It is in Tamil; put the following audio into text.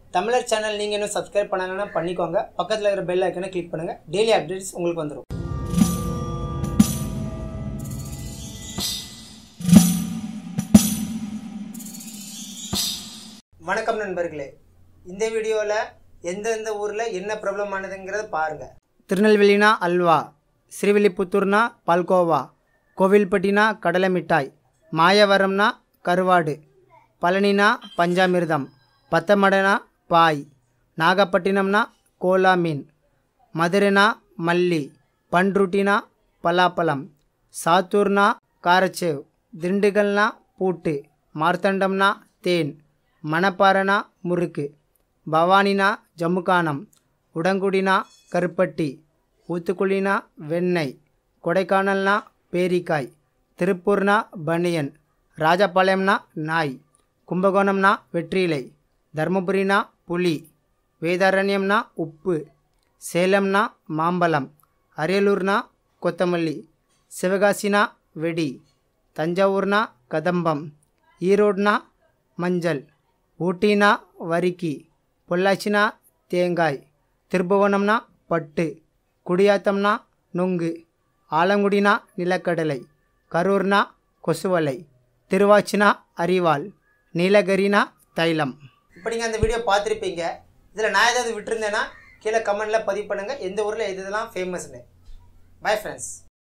தமிழர் சேனல் நீங்கள் இன்னும் சப்ஸ்கிரைப் பண்ணலைன்னா பண்ணிக்கோங்க பக்கத்தில் இருக்கிற பெல் ஐக்கனை கிளிக் பண்ணுங்கள் டெய்லி அப்டேட்ஸ் உங்களுக்கு வந்துடும் வணக்கம் நண்பர்களே இந்த வீடியோவில் எந்தெந்த ஊரில் என்ன ப்ராப்ளம் ஆனதுங்கிறத பாருங்கள் திருநெல்வேலினா அல்வா ஸ்ரீவில்லிபுத்தூர்னா பால்கோவா கோவில்பட்டினா கடலை மிட்டாய் மாயவரம்னா கருவாடு பழனினா பஞ்சாமிர்தம் பத்தமடனா பாய் நாகப்பட்டினம்னா கோலா மீன் மதுரைனா மல்லி பன்ருட்டினா பலாப்பழம் சாத்தூர்னா காரச்சேவ் திண்டுக்கல்னா பூட்டு மார்த்தண்டம்னா தேன் மணப்பாறைனா முறுக்கு பவானினா ஜம்முகானம் உடங்குடினா கருப்பட்டி ஊத்துக்குழினா வெண்ணெய் கொடைக்கானல்னா பேரிக்காய் திருப்பூர்னா பனியன் ராஜபாளையம்னா நாய் கும்பகோணம்னா வெற்றிலை தருமபுரினா புலி வேதாரண்யம்னா உப்பு சேலம்னா மாம்பழம் அரியலூர்னா கொத்தமல்லி சிவகாசினா வெடி தஞ்சாவூர்னா கதம்பம் ஈரோடுனா மஞ்சள் ஊட்டினா வரிக்கி பொள்ளாச்சினா தேங்காய் திருப்புவனம்னா பட்டு குடியாத்தம்னா நுங்கு ஆலங்குடினா நிலக்கடலை கரூர்னா கொசுவலை திருவாச்சினா அரிவாள் நீலகிரினா தைலம் இப்போ நீங்கள் அந்த வீடியோ பார்த்துருப்பீங்க இதில் நான் ஏதாவது விட்டுருந்தேன்னா கீழே கமெண்டில் பதிவு பண்ணுங்கள் எந்த ஊரில் எது இதெல்லாம் ஃபேமஸ்னு பை ஃப்ரெண்ட்ஸ்